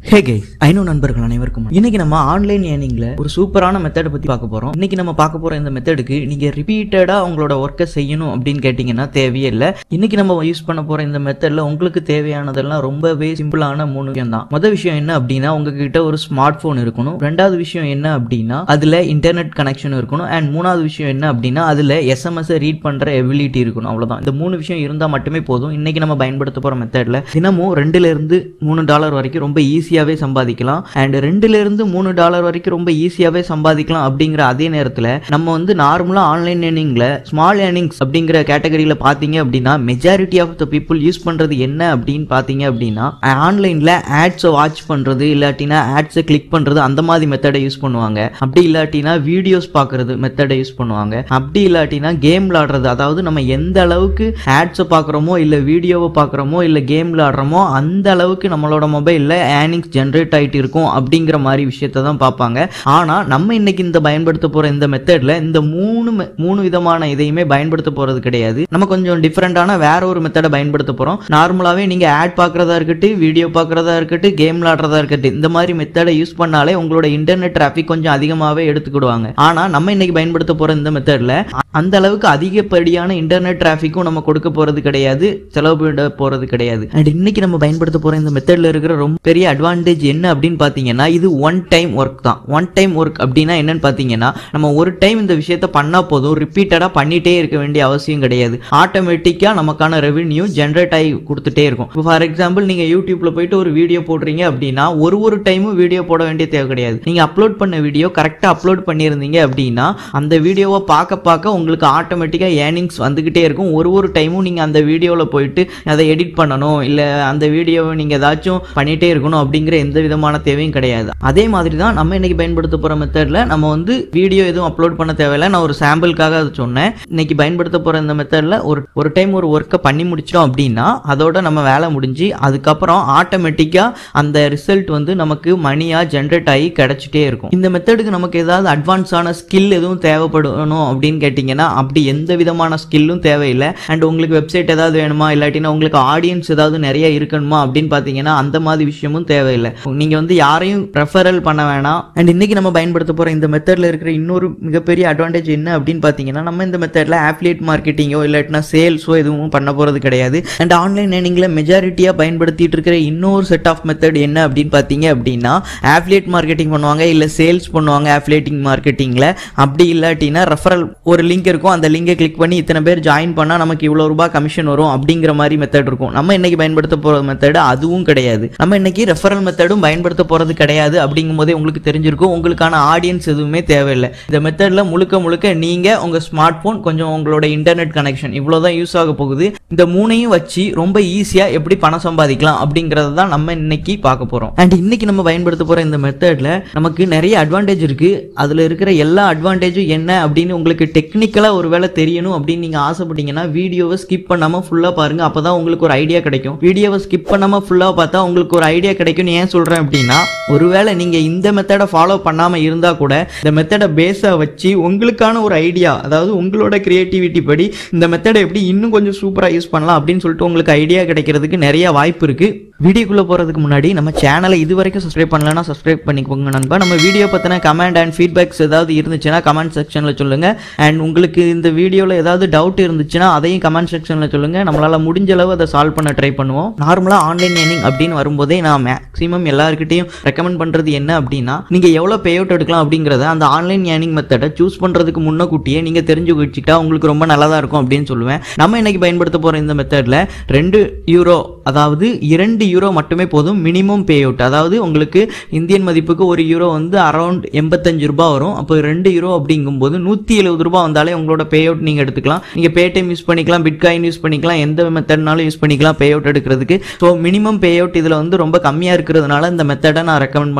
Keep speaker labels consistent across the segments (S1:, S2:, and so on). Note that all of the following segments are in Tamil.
S1: ஹே கைஸ் ஐநோ நண்பர்கள் அனைவருக்கும் வணக்கம். இன்னைக்கு நம்ம ஆன்லைன் ஏர்னிங்ல ஒரு சூப்பரான மெத்தடை பத்தி பார்க்க போறோம் இன்னைக்கு நம்ம பார்க்க போற இந்த மெத்தடுக்கு நீங்க ரிப்பீட்டடா உங்களோட ஒர்க்கை செய்யணும் அப்படின்னு கேட்டீங்கன்னா தேவையே இல்லை இன்னைக்கு நம்ம யூஸ் பண்ண போற இந்த மெத்தட்ல உங்களுக்கு தேவையானதெல்லாம் ரொம்பவே சிம்பிளான மூணு விஷயம் தான் முதல் விஷயம் என்ன அப்படின்னா உங்ககிட்ட ஒரு ஸ்மார்ட் போன் இருக்கணும் ரெண்டாவது விஷயம் என்ன அப்படின்னா அதுல இன்டர்நெட் கனெக்ஷன் இருக்கணும் அண்ட் மூணாவது விஷயம் என்ன அப்படின்னா அதுல எஸ்எம்எஸ் ரீட் பண்ற எபிலிட்டி இருக்கணும் அவ்வளவுதான் இந்த மூணு விஷயம் இருந்தா மட்டுமே போதும் இன்னைக்கு நம்ம பயன்படுத்த போற மெத்தட்ல தினமும் ரெண்டுல இருந்து மூணு டாலர் வரைக்கும் ரொம்ப ஈஸியாவே சம்பாதிக்கலாம் அண்ட் ரெண்டுல இருந்து மூணு டாலர் வரைக்கும் ரொம்ப ஈஸியாவே சம்பாதிக்கலாம் அப்படிங்கிற அதே நேரத்துல நம்ம வந்து நார்மலா ஆன்லைன் ஏர்னிங்ல ஸ்மால் ஏர்னிங்ஸ் அப்படிங்கிற கேட்டகரியில பாத்தீங்க அப்படின்னா majority of the people use பண்றது என்ன அப்படின்னு பாத்தீங்க அப்படின்னா ஆன்லைன்ல ஆட்ஸை வாட்ச் பண்றது இல்லாட்டினா ஆட்ஸை கிளிக் பண்றது அந்த மாதிரி மெத்தடை யூஸ் பண்ணுவாங்க அப்படி இல்லாட்டினா வீடியோஸ் பார்க்கறது மெத்தடை யூஸ் பண்ணுவாங்க அப்படி இல்லாட்டினா கேம் விளாடுறது அதாவது நம்ம எந்த அளவுக்கு ஆட்ஸை பார்க்குறோமோ இல்லை வீடியோவை பார்க்குறோமோ இல்லை கேம் விளாடுறோமோ அந்த அளவுக்கு நம்மளோட மொபைலில் ஏர்னிங்ஸ் ஜென்ரேட் ஆகிட்டு இருக்கும் அப்படிங்கிற மாதிரி விஷயத்தை தான் பார்ப்பாங்க ஆனால் நம்ம இன்னைக்கு இந்த பயன்படுத்த போகிற இந்த மெத்தடில் இந்த மூணு me- மூணு விதமான இதையுமே பயன்படுத்த போகிறது கிடையாது நம்ம கொஞ்சம் டிஃப்ரெண்ட்டான வேற ஒரு மெத்தடை பயன்படுத்த போகிறோம் நார்மலாகவே நீங்கள் ஆட் பார்க்குறதா இருக்கட்டும் வீடியோ பார்க்குறதா இருக்கட்டும் கேம் விளாடுறதா இருக்கட்டும் இந்த மாதிரி மெத்தடை யூஸ் பண்ணாலே உங்களோட இன்டர்நெட் டிராஃபிக் கொஞ்சம் அதிகமாகவே எடுத்துக்கிடுவாங்க ஆனால் நம்ம இன்னைக்கு பயன்படுத்த போகிற இந்த மெத்தடில் அந்த அளவுக்கு அதிகப்படியான இன்டர்நெட் டிராஃபிக்கும் நம்ம கொடுக்க போகிறது கிடையாது செலவு பண்ண போகிறது கிடையாது அண்ட் இன்னைக்கு நம்ம பயன்படுத்த போகிற இந்த மெத்தடில் இருக்கிற ரொம்ப பெரிய அட்வான்டேஜ் என்ன அப்படின்னு பார்த்தீங்கன்னா இது ஒன் டைம் ஒர்க் தான் ஒன் டைம் ஒர்க் அப்படின்னா என்னன்னு பார்த்தீங்கன்னா நம்ம ஒரு டைம் இந்த விஷயத்த பண்ணால் போதும் ரிப்பீட்டடாக பண்ணிட்டே இருக்க வேண்டிய அவசியம் கிடையாது ஆட்டோமேட்டிக்காக நமக்கான ரெவென்யூ ஜென்ரேட் ஆகி கொடுத்துட்டே இருக்கும் இப்போ ஃபார் எக்ஸாம்பிள் நீங்கள் யூடியூப்ல போயிட்டு ஒரு வீடியோ போடுறீங்க அப்படின்னா ஒரு ஒரு டைமும் வீடியோ போட வேண்டிய தேவை கிடையாது நீங்கள் அப்லோட் பண்ண வீடியோ கரெக்டாக அப்லோட் பண்ணியிருந்தீங்க அப்படின்னா அந்த வீடியோவை பார்க்க பார்க்க உங்களுக்கு ஆட்டோமேட்டிக்காக ஏர்னிங்ஸ் வந்துக்கிட்டே இருக்கும் ஒரு ஒரு டைமும் நீங்கள் அந்த வீடியோவில் போயிட்டு அதை எடிட் பண்ணணும் இல்லை அந்த வீடியோவை நீங்கள் ஏதாச்சும் பண்ணிகிட்டே இருக்கணும் அப்படிங்கிற எந்த விதமான தேவையும் கிடையாது அதே மாதிரி தான் நம்ம இன்னைக்கு பயன்படுத்த போகிற மெத்தடில் நம்ம வந்து வீடியோ எதுவும் அப்லோட் பண்ண தேவையில்லை நான் ஒரு சாம்பிளுக்காக அதை சொன்னேன் இன்னைக்கு பயன்படுத்த போகிற இந்த மெத்தடில் ஒரு ஒரு டைம் ஒரு ஒர்க்கை பண்ணி முடிச்சிட்டோம் அப்படின்னா அதோட நம்ம வேலை முடிஞ்சு அதுக்கப்புறம் ஆட்டோமேட்டிக்காக அந்த ரிசல்ட் வந்து நமக்கு மணியாக ஜென்ரேட் ஆகி கிடைச்சிட்டே இருக்கும் இந்த மெத்தடுக்கு நமக்கு ஏதாவது அட்வான்ஸான ஸ்கில் எதுவும் தேவைப்படணும் அப்படின்னு கேட்டிங்கன்னா அப்படி எந்த விதமான ஸ்கில்லும் தேவையில்லை அண்ட் உங்களுக்கு வெப்சைட் ஏதாவது வேணுமா இல்லாட்டினா உங்களுக்கு ஆடியன்ஸ் ஏதாவது நிறைய இருக்கணுமா அப்படின்னு பார்த்தீங்கன்னா அந்த மாதிரி விஷயமும் தேவையில்லை நீங்கள் வந்து யாரையும் ரெஃபரல் பண்ண வேணாம் அண்ட் இன்னைக்கு நம்ம பயன்படுத்த போகிற இந்த மெத்தடில் இருக்கிற இன்னொரு மிகப்பெரிய அட்வான்டேஜ் என்ன அப்படின்னு பார்த்தீங்கன்னா நம்ம இந்த மெத்தடில் ஆஃப்லியேட் மார்க்கெட்டிங்கோ இல்லாட்டினா சேல்ஸோ எதுவும் பண்ண போகிறது கிடையாது அண்ட் ஆன்லைன் ஏர்னிங்கில் மெஜாரிட்டியாக பயன்படுத்திட்டு இருக்கிற இன்னொரு செட் ஆஃப் மெத்தட் என்ன அப்படின்னு பார்த்தீங்க அப்படின்னா ஆஃப்லியேட் மார்க்கெட்டிங் பண்ணுவாங்க இல்லை சேல்ஸ் பண்ணுவாங்க ஆஃப்லியேட்டிங் மார்க்கெட்டிங்கில் அப்படி இல்லாட்டினா ரெஃபரல் ஒரு லிங்க் இருக்கும் அந்த லிங்கை கிளிக் பண்ணி இத்தனை பேர் ஜாயின் பண்ணால் நமக்கு இவ்வளோ ரூபாய் கமிஷன் வரும் அப்படிங்கிற மாதிரி மெத்தட் இருக்கும் நம்ம இன்னைக்கு பயன்படுத்த போகிற மெத்தட் அதுவும் கிடையாது நம்ம இன்னைக்கு ரெஃபரல் மெத்தடும் பயன்படுத்த போகிறது கிடையாது அப்படிங்கும் போதே உங்களுக்கு தெரிஞ்சிருக்கும் உங்களுக்கான ஆடியன்ஸ் எதுவுமே தேவையில்லை இந்த மெத்தடில் முழுக்க முழுக்க நீங்கள் உங்கள் ஸ்மார்ட் ஃபோன் கொஞ்சம் உங்களோட இன்டர்நெட் கனெக்ஷன் இவ்வளோதான் யூஸ் ஆக போகுது இந்த மூணையும் வச்சு ரொம்ப ஈஸியாக எப்படி பணம் சம்பாதிக்கலாம் அப்படிங்கிறத தான் நம்ம இன்னைக்கு பார்க்க போகிறோம் அண்ட் இன்னைக்கு நம்ம பயன்படுத்த போகிற இந்த மெத்தடில் நமக்கு நிறைய அட்வான்டேஜ் இருக்குது அதில் இருக்கிற எல்லா அட்வான்டேஜும் என்ன அப்படின்னு உங்களுக்கு டெக்னிக்கலாக ஒரு வேளை தெரியணும் அப்படின்னு நீங்கள் ஆசைப்பட்டீங்கன்னா வீடியோவை ஸ்கிப் பண்ணாமல் ஃபுல்லாக பாருங்கள் அப்போ தான் உங்களுக்கு ஒரு ஐடியா கிடைக்கும் வீடியோவை ஸ்கிப் பண்ணாமல் ஃபுல்லாக பார்த்தா உங்களுக்கு ஒரு ஐடியா கிடைக்கும்னு ஏன் சொல்கிறேன் அப்படின்னா ஒருவேளை நீங்கள் இந்த மெத்தடை ஃபாலோ பண்ணாமல் இருந்தால் கூட இந்த மெத்தடை பேஸாக வச்சு உங்களுக்கான ஒரு ஐடியா அதாவது உங்களோட கிரியேட்டிவிட்டி படி இந்த மெத்தடை எப்படி இன்னும் கொஞ்சம் சூப்பராக யூஸ் பண்ணலாம் அப்படின்னு சொல்லிட்டு உங்களுக்கு ஐடியா கிடைக்கிறதுக்கு நிறைய வாய்ப்பு இருக்குது வீடியோக்குள்ளே போகிறதுக்கு முன்னாடி நம்ம சேனலை இது வரைக்கும் சப்ஸ்கிரைப் பண்ணலன்னா சப்ஸ்கிரைப் பண்ணிக்கோங்க நண்பா நம்ம வீடியோ பற்றின கமெண்ட் அண்ட் ஃபீட்பேக்ஸ் ஏதாவது இருந்துச்சுன்னா கமெண்ட் செக்ஷனில் சொல்லுங்கள் அண்ட் உங்களுக்கு இந்த வீடியோவில் ஏதாவது டவுட் இருந்துச்சுன்னா அதையும் கமெண்ட் செக்ஷனில் சொல்லுங்கள் நம்மளால் முடிஞ்ச அளவு அதை சால்வ் பண்ண ட்ரை பண்ணுவோம் நார்மலாக ஆன்லைன் ஏர்னிங் அப்படின்னு வரும்போதே நான் மேக்ஸிமம் எல்லாருக்கிட்டையும் ரெக்கமெண்ட் பண்ணுறது என்ன அப்படின்னா நீங்கள் எவ்வளோ பே அவுட் எடுக்கலாம் அப்படிங்கிறத அந்த ஆன்லைன் ஏர்னிங் மெத்தடை சூஸ் பண்ணுறதுக்கு முன்னக்கூட்டியே நீங்கள் தெரிஞ்சு வச்சுக்கிட்டா உங்களுக்கு ரொம்ப நல்லதாக இருக்கும் அப்படின்னு சொல்லுவேன் நம்ம இன்னைக்கு பயன்படுத்த போகிற இந்த மெத்தடில் ரெண்டு யூரோ அதாவது இரண்டு யூரோ மட்டுமே போதும் மினிமம் பே அவுட் அதாவது உங்களுக்கு இந்தியன் மதிப்புக்கு ஒரு யூரோ வந்து அரௌண்ட் எண்பத்தஞ்சு ரூபாய் வரும் அப்போ ரெண்டு யூரோ அப்படிங்கும்போது நூற்றி எழுபது ரூபாய் வந்தாலே உங்களோட பே அவுட் நீங்கள் எடுத்துக்கலாம் நீங்கள் பேடிஎம் யூஸ் பண்ணிக்கலாம் பிட்காயின் யூஸ் பண்ணிக்கலாம் எந்த மெத்தட்னாலும் யூஸ் பண்ணிக்கலாம் பே அவுட் எடுக்கிறதுக்கு ஸோ மினிமம் பே அவுட் இதில் வந்து ரொம்ப கம்மியாக இருக்கிறதுனால இந்த மெத்தடை நான் ரெக்கமெண்ட் பண்ணேன்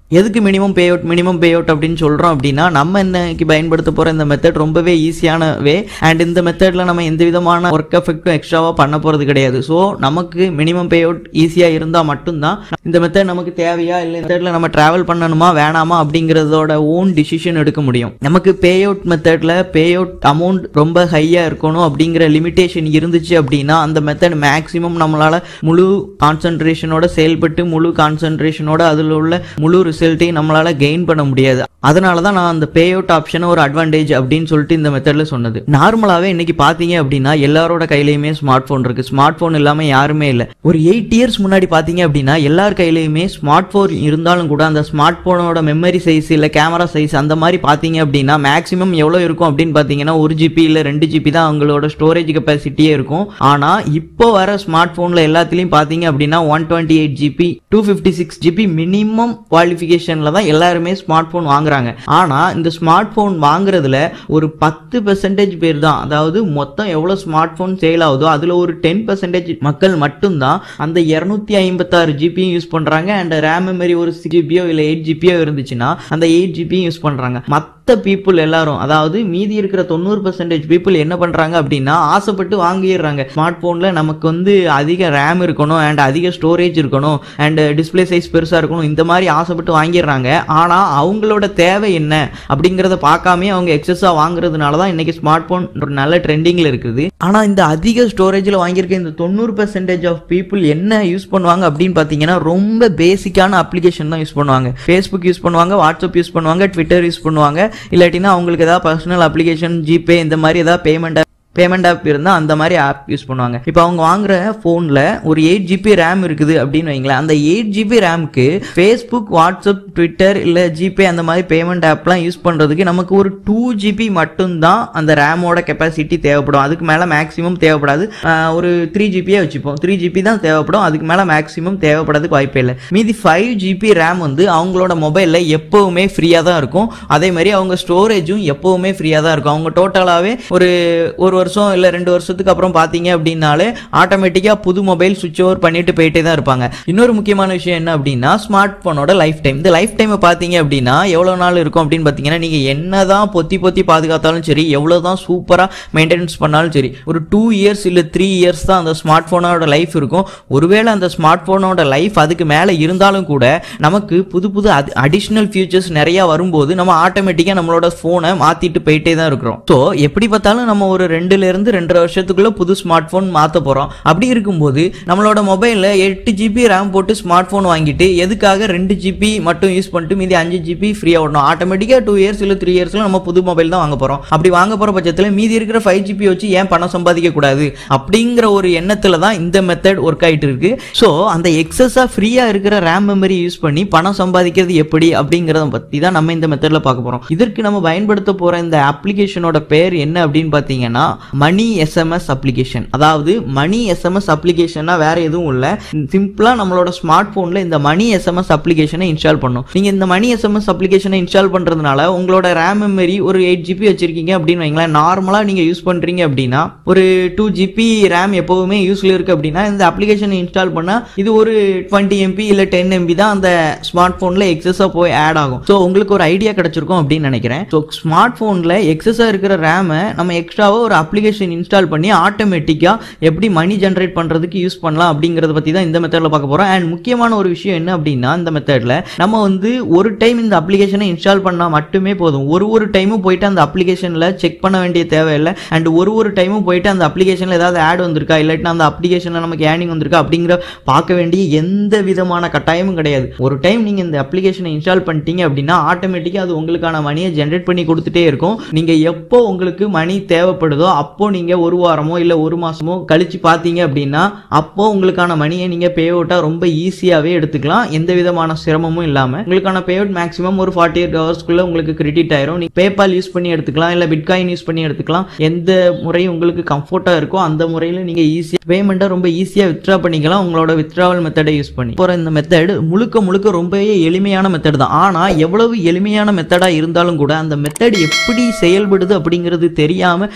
S1: எதுக்கு minimum pay out minimum pay out அப்படின்னு சொல்கிறோம் அப்படின்னா நம்ம இன்னைக்கு பயன்படுத்த போகிற இந்த மெத்தட் ரொம்பவே ஈஸியான வே அண்ட் இந்த மெத்தடில் நம்ம எந்த விதமான ஒர்க் எஃபெக்ட்டும் எக்ஸ்ட்ராவாக பண்ண போகிறது கிடையாது ஸோ நமக்கு மினிமம் பே அவுட் ஈஸியாக இருந்தால் மட்டும்தான் இந்த மெத்தட் நமக்கு தேவையா இல்லை மெத்தடில் நம்ம ட்ராவல் பண்ணணுமா வேணாமா அப்படிங்கிறதோட ஓன் டிசிஷன் எடுக்க முடியும் நமக்கு பே அவுட் மெத்தடில் பே அவுட் அமௌண்ட் ரொம்ப ஹையாக இருக்கணும் அப்படிங்கிற லிமிட்டேஷன் இருந்துச்சு அப்படின்னா அந்த மெத்தட் மேக்ஸிமம் நம்மளால் முழு கான்சன்ட்ரேஷனோட செயல்பட்டு முழு கான்சன்ட்ரேஷனோட அதில் உள்ள முழு ரிசல்ட்டையும் நம்மளால கெயின் பண்ண முடியாது அதனால தான் நான் அந்த பே அவுட் ஆப்ஷனை ஒரு அட்வான்டேஜ் அப்படின்னு சொல்லிட்டு இந்த மெத்தடில் சொன்னது நார்மலாகவே இன்னைக்கு பார்த்தீங்க அப்படின்னா எல்லாரோட கையிலையுமே ஸ்மார்ட் ஃபோன் இருக்கு ஸ்மார்ட் ஃபோன் இல்லாமல் யாருமே இல்லை ஒரு எயிட் இயர்ஸ் முன்னாடி பார்த்தீங்க அப்படின்னா எல்லார் கையிலையுமே ஸ்மார்ட் ஃபோன் இருந்தாலும் கூட அந்த ஸ்மார்ட் ஃபோனோட மெமரி சைஸ் இல்லை கேமரா சைஸ் அந்த மாதிரி பார்த்தீங்க அப்படின்னா மேக்ஸிமம் எவ்வளோ இருக்கும் அப்படின்னு பார்த்தீங்கன்னா ஒரு ஜிபி இல்லை ரெண்டு ஜிபி தான் அவங்களோட ஸ்டோரேஜ் கெப்பாசிட்டியே இருக்கும் ஆனால் இப்போ வர ஸ்மார்ட் ஃபோனில் எல்லாத்துலேயும் பார்த்தீங்க அப்படின்னா one twenty eight GB two fifty six GB minimum குவாலிஃபிகேஷனில் தான் எல்லாருமே ஸ்மார்ட் ஃபோன் வாங்குறாங்க ஆனால் இந்த ஸ்மார்ட் ஃபோன் வாங்குறதுல ஒரு பத்து பெர்சன்டேஜ் பேர் தான் அதாவது மொத்தம் எவ்வளோ ஸ்மார்ட் ஃபோன் சேல் ஆகுதோ அதில் ஒரு டென் பெர்சன்டேஜ் மக்கள் மட்டும்தான் அந்த இரநூத்தி ஐம்பத்தாறு ஜிபியும் யூஸ் பண்ணுறாங்க அண்ட் ரேம் மெமரி ஒரு சிக்ஸ் ஜிபியோ இல்லை எயிட் ஜிபியோ இருந்துச்சுன்னா அந்த எயிட் ஜிபியும் யூஸ் பண்ணுறாங்க மற்ற பீப்புள் எல்லாரும் அதாவது மீதி இருக்கிற தொண்ணூறு பர்சன்டேஜ் பீப்புள் என்ன பண்ணுறாங்க அப்படின்னா ஆசைப்பட்டு வாங்கிடுறாங்க ஸ்மார்ட் ஃபோனில் நமக்கு வந்து அதிக ரேம் இருக்கணும் அண்ட் அதிக ஸ்டோரேஜ் இருக்கணும் அண்ட் டிஸ்பிளே சைஸ் பெருசாக இருக்கணும் இந்த மாதிரி ஆசைப்பட்டு வாங்கிடுறாங்க ஆனால் அவங்களோட தேவை என்ன அப்படிங்கிறத பார்க்காம அவங்க எக்ஸஸாக வாங்குறதுனால தான் இன்னைக்கு ஸ்மார்ட் ஃபோன் ஒரு நல்ல ட்ரெண்டிங்கில் இருக்குது ஆனால் இந்த அதிக ஸ்டோரேஜில் வாங்கியிருக்க இந்த தொண்ணூறு பர்சன்டேஜ் ஆஃப் பீப்புள் என்ன யூஸ் பண்ணுவாங்க அப்படின்னு பார்த்தீங்கன்னா ரொம்ப பேசிக்கான அப்ளிகேஷன் தான் யூஸ் பண்ணுவாங்க ஃபேஸ்புக் யூஸ் பண்ணுவாங்க வாட்ஸ்அப் யூஸ் பண்ணுவாங்க ட்விட்டர் யூஸ் பண்ணுவாங்க இல்லாட்டினா அவங்களுக்கு ஏதாவது பர்சனல் அப்ளிகேஷன் ஜிபே இந்த மாதிரி ஏதாவது பேமெண்ட் பேமெண்ட் ஆப் இருந்தால் அந்த மாதிரி ஆப் யூஸ் பண்ணுவாங்க இப்போ அவங்க வாங்குற ஃபோனில் ஒரு எயிட் ஜிபி ரேம் இருக்குது அப்படின்னு வைங்களேன் அந்த எயிட் ஜிபி ரேமுக்கு ஃபேஸ்புக் வாட்ஸ்அப் ட்விட்டர் இல்லை ஜிபே அந்த மாதிரி பேமெண்ட் ஆப்லாம் யூஸ் பண்ணுறதுக்கு நமக்கு ஒரு டூ ஜிபி மட்டும்தான் அந்த ரேமோட கெப்பாசிட்டி தேவைப்படும் அதுக்கு மேலே மேக்ஸிமம் தேவைப்படாது ஆஹ் ஒரு த்ரீ ஜிபியே வச்சுப்போம் த்ரீ ஜிபி தான் தேவைப்படும் அதுக்கு மேலே மேக்ஸிமம் தேவைப்படாதுக்கு வாய்ப்பே இல்லை மீதி ஃபைவ் ஜிபி ரேம் வந்து அவங்களோட மொபைலில் எப்போவுமே ஃப்ரீயாக தான் இருக்கும் அதே மாதிரி அவங்க ஸ்டோரேஜும் எப்போவுமே ஃப்ரீயாக தான் இருக்கும் அவங்க டோட்டலாகவே ஒரு ஒரு வருஷம் இல்லை ரெண்டு வருஷத்துக்கு அப்புறம் பார்த்தீங்க அப்படின்னாலே ஆட்டோமேட்டிக்காக புது மொபைல் சுவிட்ச் ஓவர் பண்ணிட்டு போயிட்டே தான் இருப்பாங்க இன்னொரு முக்கியமான விஷயம் என்ன அப்படின்னா ஸ்மார்ட் ஃபோனோட லைஃப் டைம் இந்த லைஃப் டைமை பார்த்தீங்க அப்படின்னா எவ்வளோ நாள் இருக்கும் அப்படின்னு பார்த்தீங்கன்னா நீங்கள் என்ன தான் பொத்தி பொத்தி பாதுகாத்தாலும் சரி எவ்வளோ தான் சூப்பராக மெயின்டெனன்ஸ் பண்ணாலும் சரி ஒரு டூ இயர்ஸ் இல்லை த்ரீ இயர்ஸ் தான் அந்த ஸ்மார்ட் ஃபோனோட லைஃப் இருக்கும் ஒருவேளை அந்த ஸ்மார்ட் ஃபோனோட லைஃப் அதுக்கு மேலே இருந்தாலும் கூட நமக்கு புது புது அது அடிஷ்னல் ஃபியூச்சர்ஸ் நிறையா வரும்போது நம்ம ஆட்டோமேட்டிக்காக நம்மளோட ஃபோனை மாற்றிட்டு போயிட்டே தான் இருக்கிறோம் ஸோ எப்படி பார்த்தாலும் நம்ம ஒரு ரெண்டுல இருந்து ரெண்டரை வருஷத்துக்குள்ள புது ஸ்மார்ட் ஃபோன் மாற்ற போகிறோம் அப்படி இருக்கும்போது நம்மளோட மொபைலில் எட்டு ஜிபி ரேம் போட்டு ஸ்மார்ட் ஃபோன் வாங்கிட்டு எதுக்காக ரெண்டு ஜிபி மட்டும் யூஸ் பண்ணிட்டு மீதி அஞ்சு ஜிபி ஃப்ரீயாக விடணும் ஆட்டோமேட்டிக்காக டூ இயர்ஸ் இல்லை த்ரீ இயர்ஸ்ல நம்ம புது மொபைல் தான் வாங்க போகிறோம் அப்படி வாங்க போகிற பட்சத்தில் மீதி இருக்கிற ஃபைவ் ஜிபி வச்சு ஏன் பணம் சம்பாதிக்க கூடாது அப்படிங்கிற ஒரு எண்ணத்தில் தான் இந்த மெத்தட் ஒர்க் ஆகிட்டு இருக்கு ஸோ அந்த எக்ஸஸாக ஃப்ரீயாக இருக்கிற ரேம் மெமரி யூஸ் பண்ணி பணம் சம்பாதிக்கிறது எப்படி அப்படிங்கிறத பற்றி தான் நம்ம இந்த மெத்தடில் பார்க்க போகிறோம் இதற்கு நம்ம பயன்படுத்த போகிற இந்த அப்ளிகேஷனோட பேர் என்ன அப்படின்னு பார்த்தீங்கன்னா மணி எஸ்எம்எஸ் அப்ளிகேஷன் அதாவது மணி எஸ்எம்எஸ் அப்ளிகேஷன்னா வேற எதுவும் இல்லை சிம்பிளா நம்மளோட ஸ்மார்ட் போன்ல இந்த மணி எஸ்எம்எஸ் அப்ளிகேஷனை இன்ஸ்டால் பண்ணும் நீங்க இந்த மணி எஸ்எம்எஸ் அப்ளிகேஷனை இன்ஸ்டால் பண்றதுனால உங்களோட ரேம் மெமரி ஒரு எயிட் ஜிபி வச்சிருக்கீங்க அப்படின்னு வைங்களேன் நார்மலா நீங்க யூஸ் பண்றீங்க அப்படின்னா ஒரு டூ ஜிபி ரேம் எப்பவுமே யூஸ்ல இருக்கு அப்படின்னா இந்த அப்ளிகேஷனை இன்ஸ்டால் பண்ணா இது ஒரு டுவெண்ட்டி எம்பி இல்ல டென் எம்பி தான் அந்த ஸ்மார்ட் போன்ல எக்ஸஸா போய் ஆட் ஆகும் ஸோ உங்களுக்கு ஒரு ஐடியா கிடைச்சிருக்கும் அப்படின்னு நினைக்கிறேன் ஸோ ஸ்மார்ட் போன்ல எக்ஸஸா இருக்கிற ரேமை நம்ம எக்ஸ்ட்ராவா ஒரு அப்ளிகேஷன் இன்ஸ்டால் பண்ணி ஆட்டோமேட்டிக்கா எப்படி மணி ஜென்ரேட் பண்றதுக்கு யூஸ் பண்ணலாம் அப்படிங்கறத பத்தி தான் இந்த மெத்தட்ல பார்க்க போறோம் அண்ட் முக்கியமான ஒரு விஷயம் என்ன அப்படின்னா இந்த மெத்தட்ல நம்ம வந்து ஒரு டைம் இந்த அப்ளிகேஷனை இன்ஸ்டால் பண்ணா மட்டுமே போதும் ஒரு ஒரு டைமும் போயிட்டு அந்த அப்ளிகேஷன்ல செக் பண்ண வேண்டிய தேவையில்லை அண்ட் ஒரு ஒரு டைமும் போயிட்டு அந்த அப்ளிகேஷன்ல ஏதாவது ஆட் வந்திருக்கா இல்லாட்டினா அந்த அப்ளிகேஷன்ல நமக்கு ஏர்னிங் வந்திருக்கா அப்படிங்கிற பார்க்க வேண்டிய எந்த விதமான கட்டாயமும் கிடையாது ஒரு டைம் நீங்க இந்த அப்ளிகேஷனை இன்ஸ்டால் பண்ணிட்டீங்க அப்படின்னா ஆட்டோமேட்டிக்கா அது உங்களுக்கான மணியை ஜென்ரேட் பண்ணி கொடுத்துட்டே இருக்கும் நீங்க எப்போ உங்களுக்கு மணி தேவைப்படுதோ அப்போ நீங்க ஒரு வாரமோ இல்ல ஒரு மாசமோ கழிச்சு பார்த்தீங்க அப்படின்னா அப்போ உங்களுக்கான மணியை நீங்க பே அவுட்டா ரொம்ப ஈஸியாவே எடுத்துக்கலாம் எந்த விதமான சிரமமும் இல்லாம உங்களுக்கான பே அவுட் மேக்ஸிமம் ஒரு ஃபார்ட்டி எயிட் ஹவர்ஸ்க்குள்ள உங்களுக்கு கிரெடிட் ஆயிரும் நீங்க பேபால் யூஸ் பண்ணி எடுத்துக்கலாம் இல்ல பிட்காயின் யூஸ் பண்ணி எடுத்துக்கலாம் எந்த முறை உங்களுக்கு கம்ஃபர்ட்டா இருக்கோ அந்த முறையில நீங்க ஈஸியா பேமெண்ட்டை ரொம்ப ஈஸியா வித்ட்ரா பண்ணிக்கலாம் உங்களோட வித்ட்ராவல் மெத்தடை யூஸ் பண்ணி போற இந்த மெத்தட் முழுக்க முழுக்க ரொம்பவே எளிமையான மெத்தட் தான் ஆனா எவ்வளவு எளிமையான மெத்தடா இருந்தாலும் கூட அந்த மெத்தட் எப்படி செயல்படுது அப்படிங்கிறது தெரியாம நம்ம டைரக்ட்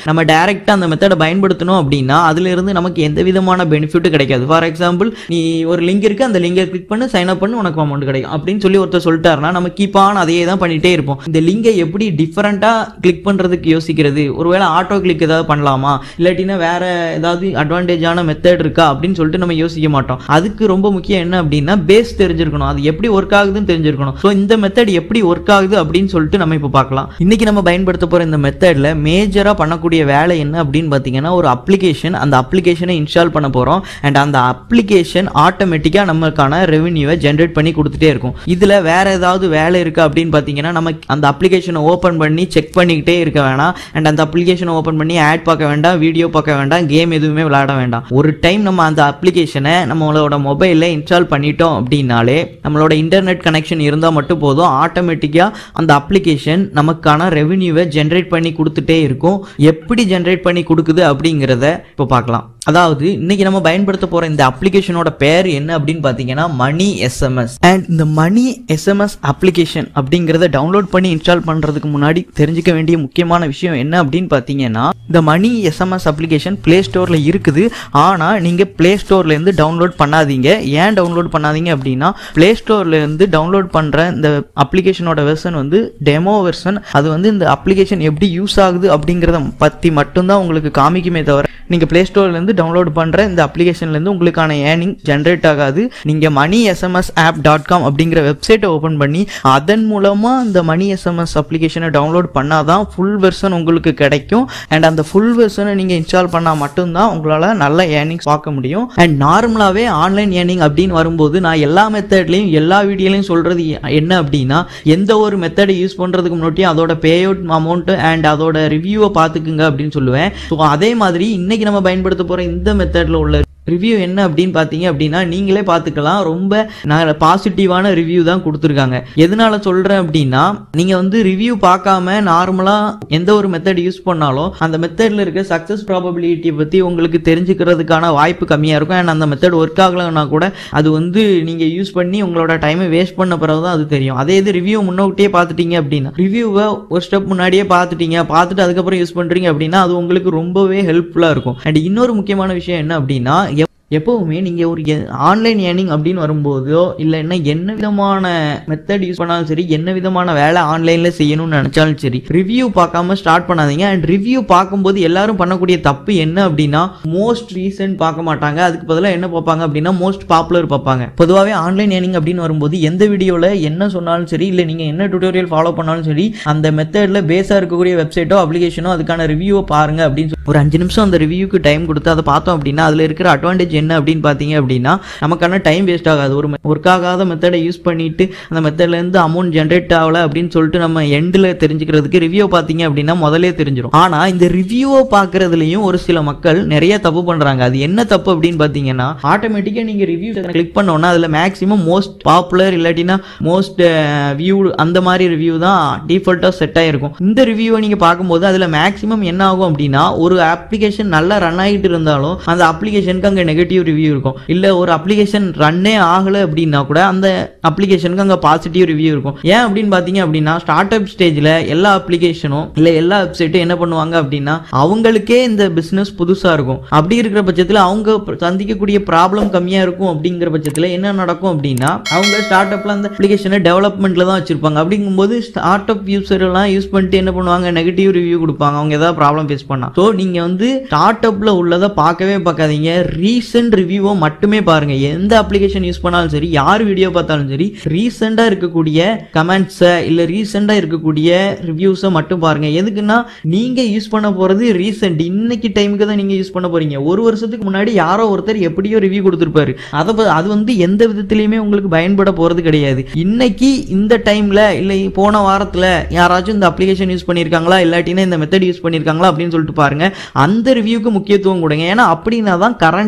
S1: டைரக்டா அந்த மெத்தடை பயன்படுத்தணும் அப்படின்னா அதுல இருந்து நமக்கு எந்த விதமான பெனிஃபிட்டும் கிடைக்காது ஃபார் எக்ஸாம்பிள் நீ ஒரு லிங்க் இருக்கு அந்த லிங்கை கிளிக் பண்ணி சைன் அப் பண்ணி உனக்கு அமௌண்ட் கிடைக்கும் அப்படின்னு சொல்லி ஒருத்தர் சொல்லிட்டாருன்னா நம்ம கீப் ஆன் அதையே தான் பண்ணிட்டே இருப்போம் இந்த லிங்கை எப்படி டிஃபரெண்டா கிளிக் பண்றதுக்கு யோசிக்கிறது ஒருவேளை ஆட்டோ கிளிக் ஏதாவது பண்ணலாமா இல்லாட்டினா வேற ஏதாவது அட்வான்டேஜான மெத்தட் இருக்கா அப்படின்னு சொல்லிட்டு நம்ம யோசிக்க மாட்டோம் அதுக்கு ரொம்ப முக்கியம் என்ன அப்படின்னா பேஸ் தெரிஞ்சிருக்கணும் அது எப்படி ஒர்க் ஆகுதுன்னு தெரிஞ்சிருக்கணும் ஸோ இந்த மெத்தட் எப்படி ஒர்க் ஆகுது அப்படின்னு சொல்லிட்டு நம்ம இப்போ பார்க்கலாம் இன்னைக்கு நம்ம பயன்படுத்த போற இந்த மெத்தட்ல மேஜரா பண்ணக்கூடிய வேலை என்ன அப்படின்னு பார்த்தீங்கன்னா ஒரு அப்ளிகேஷன் அந்த அப்ளிகேஷனை இன்ஸ்டால் பண்ண போறோம் அண்ட் அந்த அப்ளிகேஷன் ஆட்டோமேட்டிக்கா நமக்கான ரெவென்யூவை ஜென்ரேட் பண்ணி கொடுத்துட்டே இருக்கும் இதுல வேற ஏதாவது வேலை இருக்கு அப்படின்னு பார்த்தீங்கன்னா நம்ம அந்த அப்ளிகேஷனை ஓப்பன் பண்ணி செக் பண்ணிக்கிட்டே இருக்க வேணாம் அண்ட் அந்த அப்ளிகேஷனை ஓப்பன் பண்ணி ஆட் பார்க்க வேண்டாம் வீடியோ பார்க்க வேண்டாம் கேம் எதுவுமே விளையாட வேண்டாம் ஒரு டைம் நம்ம அந்த அப்ளிகேஷனை நம்மளோட மொபைலில் இன்ஸ்டால் பண்ணிட்டோம் அப்படின்னாலே நம்மளோட இன்டர்நெட் கனெக்ஷன் இருந்தால் மட்டும் போதும் ஆட்டோமேட்டிக்காக அந்த அப்ளிகேஷன் நமக்கான ரெவென்யூவை ஜென்ரேட் பண்ணி கொடுத்துட்டே இருக்கும் எப்படி ஜென்ரேட் பண்ணி கொடுக்குது அப்படிங்கிறத இப்போ பார்க்கலாம் அதாவது இன்னைக்கு நம்ம பயன்படுத்த போற இந்த அப்ளிகேஷனோட பேர் என்ன அப்படின்னு பார்த்தீங்கன்னா மணி எஸ்எம்எஸ் அண்ட் இந்த மணி எஸ்எம்எஸ் அப்ளிகேஷன் அப்படிங்கிறத டவுன்லோட் பண்ணி இன்ஸ்டால் பண்றதுக்கு முன்னாடி தெரிஞ்சுக்க வேண்டிய முக்கியமான விஷயம் என்ன அப்படின்னு பார்த்தீங்கன்னா இந்த மணி எஸ்எம்எஸ் அப்ளிகேஷன் பிளே ஸ்டோர்ல இருக்குது ஆனா நீங்க பிளே ஸ்டோர்ல இருந்து டவுன்லோட் பண்ணாதீங்க ஏன் டவுன்லோட் பண்ணாதீங்க அப்படின்னா பிளே ஸ்டோர்ல இருந்து டவுன்லோட் பண்ற இந்த அப்ளிகேஷனோட வெர்ஷன் வந்து டெமோ வெர்ஷன் அது வந்து இந்த அப்ளிகேஷன் எப்படி யூஸ் ஆகுது அப்படிங்கிறத பத்தி மட்டும்தான் உங்களுக்கு காமிக்குமே தவிர நீங்க பிளே ஸ்டோர்ல இருந்து டவுன்லோட் பண்ற இந்த அப்ளிகேஷன்ல இருந்து உங்களுக்கான ஏர்னிங் ஜென்ரேட் ஆகாது நீங்க money SMS app dot com அப்படிங்கிற வெப்சைட்டை ஓபன் பண்ணி அதன் மூலமா இந்த மணி எஸ்எம்எஸ் அப்ளிகேஷனை டவுன்லோட் பண்ணாதான் ஃபுல் வெர்ஷன் உங்களுக்கு கிடைக்கும் அண்ட் அந்த ஃபுல் வெர்ஷனை நீங்க இன்ஸ்டால் பண்ணா மட்டும்தான் உங்களால நல்ல ஏர்னிங்ஸ் பார்க்க முடியும் அண்ட் நார்மலாவே ஆன்லைன் ஏர்னிங் அப்படின்னு வரும்போது நான் எல்லா மெத்தட்லையும் எல்லா வீடியோலையும் சொல்றது என்ன அப்படின்னா எந்த ஒரு மெத்தடை யூஸ் பண்றதுக்கு முன்னாடி அதோட பே அவுட் அமௌண்ட் அண்ட் அதோட ரிவ்யூவை பார்த்துக்குங்க அப்படின்னு சொல்லுவேன் ஸோ அதே மாதிரி இன்னைக்கு நம்ம பயன்படுத்த போற இந்த மெத்தட்ல உள்ள ரிவ்யூ என்ன அப்படின்னு பார்த்தீங்க அப்படின்னா நீங்களே பார்த்துக்கலாம் ரொம்ப நான் பாசிட்டிவான ரிவ்யூ தான் கொடுத்துருக்காங்க எதனால சொல்கிறேன் அப்படின்னா நீங்கள் வந்து ரிவ்யூ பார்க்காம நார்மலாக எந்த ஒரு மெத்தட் யூஸ் பண்ணாலும் அந்த மெத்தடில் இருக்க சக்ஸஸ் ப்ராபபிலிட்டியை பற்றி உங்களுக்கு தெரிஞ்சுக்கிறதுக்கான வாய்ப்பு கம்மியாக இருக்கும் அண்ட் அந்த மெத்தட் ஒர்க் ஆகலைன்னா கூட அது வந்து நீங்கள் யூஸ் பண்ணி உங்களோட டைமை வேஸ்ட் பண்ண பிறகு தான் அது தெரியும் அதே இது ரிவ்யூ முன்னோட்டியே பார்த்துட்டீங்க அப்படின்னா ரிவ்யூவை ஒரு ஸ்டெப் முன்னாடியே பார்த்துட்டீங்க பார்த்துட்டு அதுக்கப்புறம் யூஸ் பண்ணுறீங்க அப்படின்னா அது உங்களுக்கு ரொம்பவே ஹெல்ப்ஃபுல்லாக இருக்கும் அண்ட் இன்னொரு முக்கியமான விஷயம் என்ன அப்படின்னா எப்- எப்பவுமே நீங்கள் ஒரு ஆன்லைன் ஏர்னிங் அப்படின்னு வரும்போதோ இல்லைன்னா என்ன விதமான மெத்தட் யூஸ் பண்ணாலும் சரி என்ன விதமான வேலை ஆன்லைனில் செய்யணும்னு நினச்சாலும் சரி ரிவ்யூ பார்க்காம ஸ்டார்ட் பண்ணாதீங்க அண்ட் ரிவ்யூ பார்க்கும்போது எல்லாரும் பண்ணக்கூடிய தப்பு என்ன அப்படின்னா மோஸ்ட் ரீசன்ட் பார்க்க மாட்டாங்க அதுக்கு பதிலாக என்ன பார்ப்பாங்க அப்படின்னா மோஸ்ட் பாப்புலர் பார்ப்பாங்க பொதுவாகவே ஆன்லைன் ஏர்னிங் அப்படின்னு வரும்போது எந்த வீடியோவில் என்ன சொன்னாலும் சரி இல்லை நீங்கள் என்ன டுட்டோரியல் ஃபாலோ பண்ணாலும் சரி அந்த மெத்தடில் பேஸாக இருக்கக்கூடிய வெப்சைட்டோ அப்ளிகேஷனோ அதுக்கான ரிவ்யூவை பாருங்க அப்படின்னு சொல்லி ஒரு அஞ்சு நிமிஷம் அந்த ரிவ்யூக்கு டைம் கொடுத்து அதை பார்த்தோம் அப்படின்னா அதில் இருக்கிற அட்வான்டேஜ் என்ன அப்படின்னு பார்த்தீங்க அப்படின்னா நமக்கான டைம் வேஸ்ட் ஆகாது ஒரு ஒர்க் ஆகாத மெத்தடை யூஸ் பண்ணிட்டு அந்த மெத்தட்லேருந்து அமௌண்ட் ஜென்ரேட் ஆகல அப்படின்னு சொல்லிட்டு நம்ம எண்டில் தெரிஞ்சுக்கிறதுக்கு ரிவ்யூ பார்த்தீங்க அப்படின்னா முதலே தெரிஞ்சிடும் ஆனால் இந்த ரிவ்யூவை பார்க்குறதுலையும் ஒரு சில மக்கள் நிறைய தப்பு பண்ணுறாங்க அது என்ன தப்பு அப்படின்னு பார்த்தீங்கன்னா ஆட்டோமேட்டிக்காக நீங்கள் ரிவ்யூ கிளிக் பண்ணோன்னா அதில் மேக்ஸிமம் மோஸ்ட் பாப்புலர் இல்லாட்டினா மோஸ்ட் வியூ அந்த மாதிரி ரிவ்யூ தான் டிஃபால்ட்டாக செட் ஆகிருக்கும் இந்த ரிவ்யூவை நீங்கள் பார்க்கும்போது அதில் மேக்ஸிமம் என்ன ஆகும் அப்படின்னா ஒரு அப்ளிகேஷன் நல்லா ரன் ஆகிட்டு இருந்தாலும் அந்த அப்ளிகேஷனுக்கு அங்கே நெகட்டிவ் ரிவ்யூ இருக்கும் இல்லை ஒரு அப்ளிகேஷன் ரன்னே ஆகலை அப்படின்னா கூட அந்த அப்ளிகேஷனுக்கு அங்கே பாசிட்டிவ் ரிவ்யூ இருக்கும் ஏன் அப்படின்னு பார்த்தீங்க அப்படின்னா ஸ்டார்ட் அப் ஸ்டேஜில் எல்லா அப்ளிகேஷனும் இல்லை எல்லா வெப்சைட்டும் என்ன பண்ணுவாங்க அப்படின்னா அவங்களுக்கே இந்த பிஸ்னஸ் புதுசாக இருக்கும் அப்படி இருக்கிற பட்சத்தில் அவங்க ப- சந்திக்கக்கூடிய ப்ராப்ளம் கம்மியாக இருக்கும் அப்படிங்கிற பட்சத்தில் என்ன நடக்கும் அப்படின்னா அவங்க ஸ்டார்ட் அப்பில் அந்த அப்ளிகேஷனை டெவலப்மெண்ட்டில் தான் வச்சிருப்பாங்க அப்படிங்கும்போது ஸ்டார்ட் அப் யூஸர் எல்லாம் யூஸ் பண்ணிட்டு என்ன பண்ணுவாங்க நெகட்டிவ் ரிவ்யூ கொடுப்பாங்க அவங்க ஏதாவது ப்ராப்ளம் ஃபேஸ் பண்ணா ஸோ நீங்கள் வந்து ஸ்டார்ட் அப்பில் உள்ளதை பார்க்கவே பார்க்காதீங்க ரீசெண்ட் ரிவ்யூவை மட்டுமே பாருங்க எந்த அப்ளிகேஷன் யூஸ் பண்ணாலும் சரி யார் வீடியோ பார்த்தாலும் சரி ரீசெண்டாக இருக்கக்கூடிய கமெண்ட்ஸை இல்லை ரீசெண்டாக இருக்கக்கூடிய ரிவ்யூஸை மட்டும் பாருங்க எதுக்குன்னா நீங்கள் யூஸ் பண்ண போகிறது ரீசெண்ட் இன்னைக்கு டைமுக்கு தான் நீங்கள் யூஸ் பண்ண போறீங்க ஒரு வருஷத்துக்கு முன்னாடி யாரோ ஒருத்தர் எப்படியோ ரிவ்யூ கொடுத்துருப்பாரு அதை ப- அது வந்து எந்த விதத்துலையுமே உங்களுக்கு பயன்பட போகிறது கிடையாது இன்னைக்கு இந்த டைமில் இல்லை போன வாரத்தில் யாராச்சும் இந்த அப்ளிகேஷன் யூஸ் பண்ணியிருக்காங்களா இல்லாட்டினா இந்த மெத்தட் யூஸ் பண்ணியிருக்காங்களா அப்படின்னு சொல்லிட்டு பாருங்க அந்த ரிவ்யூக்கு முக்கியத்துவம் கொடுங்க ஏன்னா அப்படின்னா தான் கரண்ட்டாக இந்த